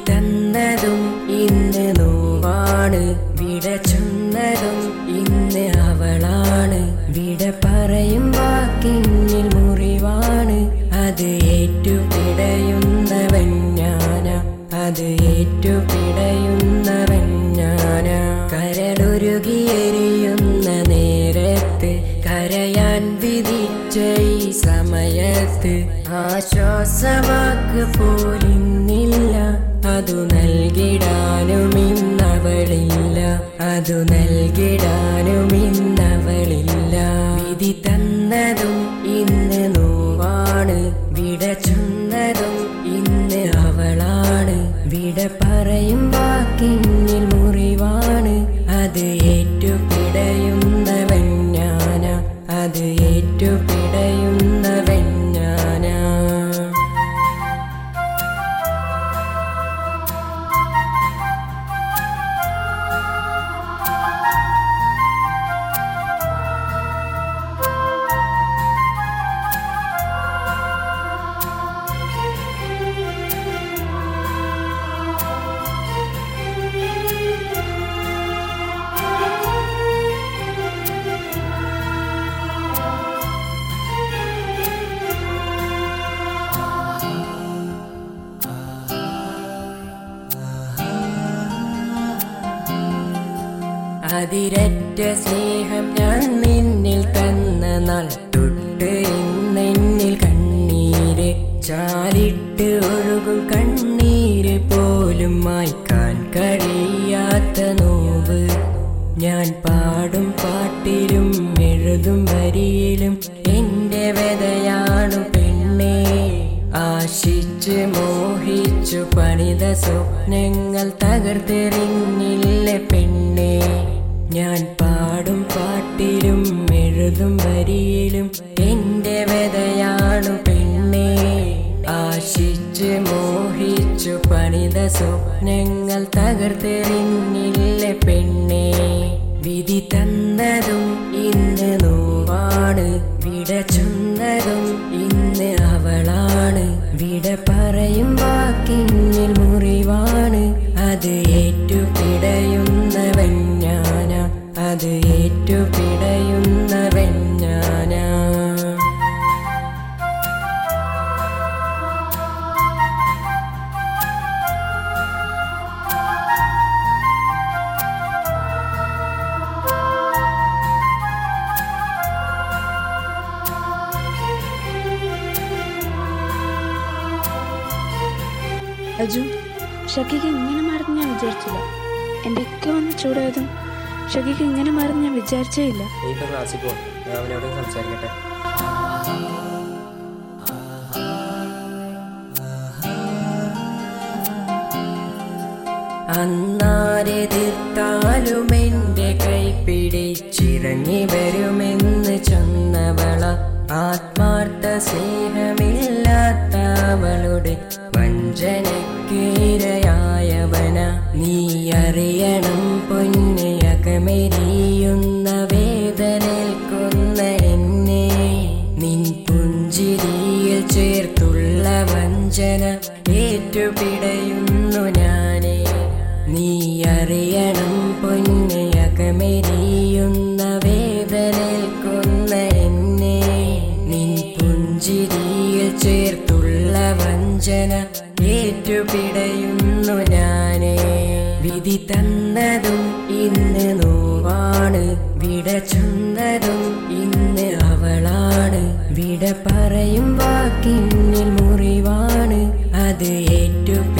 തന്നതും ഇന്ന് നോവാണ് വിട ചൊന്നതും ഇന്ന് അവളാണ് വിട പറയും വാക്കിന്നിൽ മുറിവാണ് അത് ഏറ്റുപിടയുന്നവൻ ഞാന അത് ഏറ്റുപിടയുന്നവൻ ഞാന കരളുരുകിയെരിയുന്ന നേരത്ത് കരയാൻ വിധിച്ച ഈ സമയത്ത് ആശ്വാസവാക്ക് പോലിന്നില്ല അതു നൽകിടാനും ഇന്നവളില്ല അതു നൽകിടാനും ഇന്നവളില്ല വിധി തന്നതും ഇന്ന് നോവാണ് വിട ചൊന്നതും ഇന്ന് അവളാണ് വിട പറയും വാക്കിന്നിൽ മുറിവാണ് അത് ഏറ്റുപിടയുന്നവൻ ഞാന അത് ഏറ്റുപിടയുന്നവൻ ഞാനാ അതിരറ്റ സ്നേഹം ഞാൻ നിന്നിൽ തന്ന നാൾ തൊട്ട് ഇന്നെന്നിൽ കണ്ണീര് ചാലിട്ട് ഒഴുകും കണ്ണീര് പോലും മായ്ക്കാൻ കഴിയാത്ത നോവ് ഞാൻ പാടും പാട്ടിലും എഴുതും വരിയിലും എന്റെ വ്യതയാണു പെണ്ണേ ആശിച്ച് മോഹിച്ചു പണിത സ്വപ്നങ്ങൾ തകർത്തെറിഞ്ഞില്ല പെണ്ണേ ഞാൻ പാടും പാട്ടിലും എഴുതും വരിയിലും എന്റെ വ്യതയാണു പെണ്ണേ ആശിച്ച് മോഹിച്ചു പണിത സ്വപ്നങ്ങൾ തകർത്തെറിഞ്ഞില്ല പെണ്ണേ വിധി തന്നതും ഇന്ന് നോവാണ് വിട ചൊന്നതും ഇന്ന് അവളാണ് വിട പറയും വാക്കിന്നിൽ മുറിവാണ് അത് ഏറ്റുപിടയുന്നവൻ ഞാന അത് ഏറ്റുപിടയുന്നവൻ ഞാനാ അജു ഷക്കിക്ക് ഇങ്ങനെ മാറുന്ന ഞാൻ വിചാരിച്ചില്ല എൻ്റെ ഇക്ക വന്ന് ചൂടായതും ഷക്കിക്ക് ഇങ്ങനെ മാറുന്ന ഞാൻ വിചാരിച്ചേ ഇല്ല നീ ഇപ്പൊ ക്ലാസ്സിൽ പോ ഞാൻ അവനോട് സംസാരിക്കട്ടെ അന്നാരെതിർത്താലും എന്റെ കൈ പിടിച്ചിറങ്ങി വരുമെന്ന് ചൊന്നവള ആത്മാർത്ഥ സ്നേഹമില്ലാത്ത അവളുടെ വഞ്ചനക്കേരയായവന നീ അറിയണം പൊന്നയകമെരിയുന്ന വേദനേൽക്കുന്ന എന്നെ നിൻ പുഞ്ചിരിയിൽ ചേർത്തുള്ള വഞ്ചന ഏറ്റുപിടയുന്നു ഞാനേ നീ അറിയണം പൊന്നയകമെരിയുന്ന വേദനേൽക്കുന്ന എന്നെ നിൻ പുഞ്ചിരിയിൽ ചേർത്തുള്ള വഞ്ചന ഏറ്റുപിടയുന്നു ഞാനേ വിധി തന്നതും ഇന്ന് നോവാണ് വിട ചൊന്നതും ഇന്ന് അവളാണ് വിട പറയും വാക്കിന്നിൽ മുറിവാണ് അത് ഏറ്റു